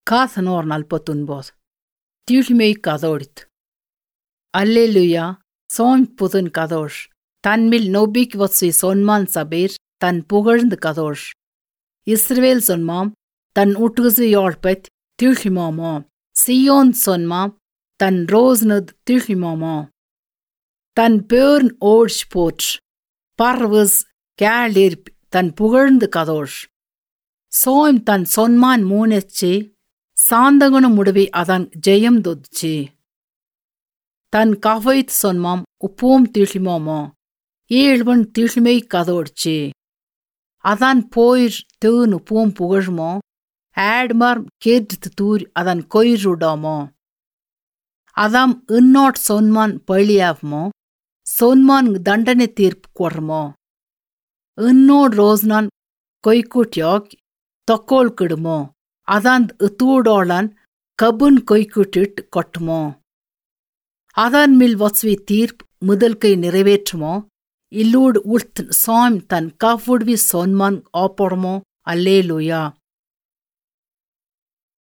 Kaathanor nalpotunbod. Tiulmei kadorit. Alleluja, soin putun kadosh. தன்மில் நோபிக் வத்சி சொன்மான் சபேர் தன் புகழ்ந்து கதோஷ் இஸ்ரவேல் சொன்மாம் தன் உட்டுகுசு யாழ்பத் திழ்ஹிமாமா Zion சொன்மாம் தன் ரோஸ்னது திழ்ஹிமாமா தன் burn ஓட்ச் போற்று பர்வஸ் கேளிர்ப் தன் புகழ்ந்து கதோஷ் சோயம் தன் சொன்மான் மூனெச்சி சாந்தகுண முடுவி அதன் ஜெயம் தொத்ச்சி தன் கவைத் சொன்மாம் உப்போம் திழ்ஹிமாமா ஏழ்வன் திழ்மை கதோಡ್ಚಿ அதான் போயிர் தேனு பூம் புகழ்மோ ஆட்மார் கேட்டு தூர் அதன் கொய்ருடாமோ அதாம் இன்னோட் சொன்மான் பழியாவ்மோ சொன்மான் தண்டனை தீர்ப்பு கொர்மோ இன்னோட் ரோஸ்னான் கொய்குட்யாக் தொக்கோல் கிடுமோ அதான் தூடோளான் கபுன் கொய்குட்டிட் கொட்டுமோ அதான் மில் வஸ்வி தீர்ப்பு முதல்கை நிறைவேற்றுமோ illud ult som tan kafudvi sonman opormo alleluja.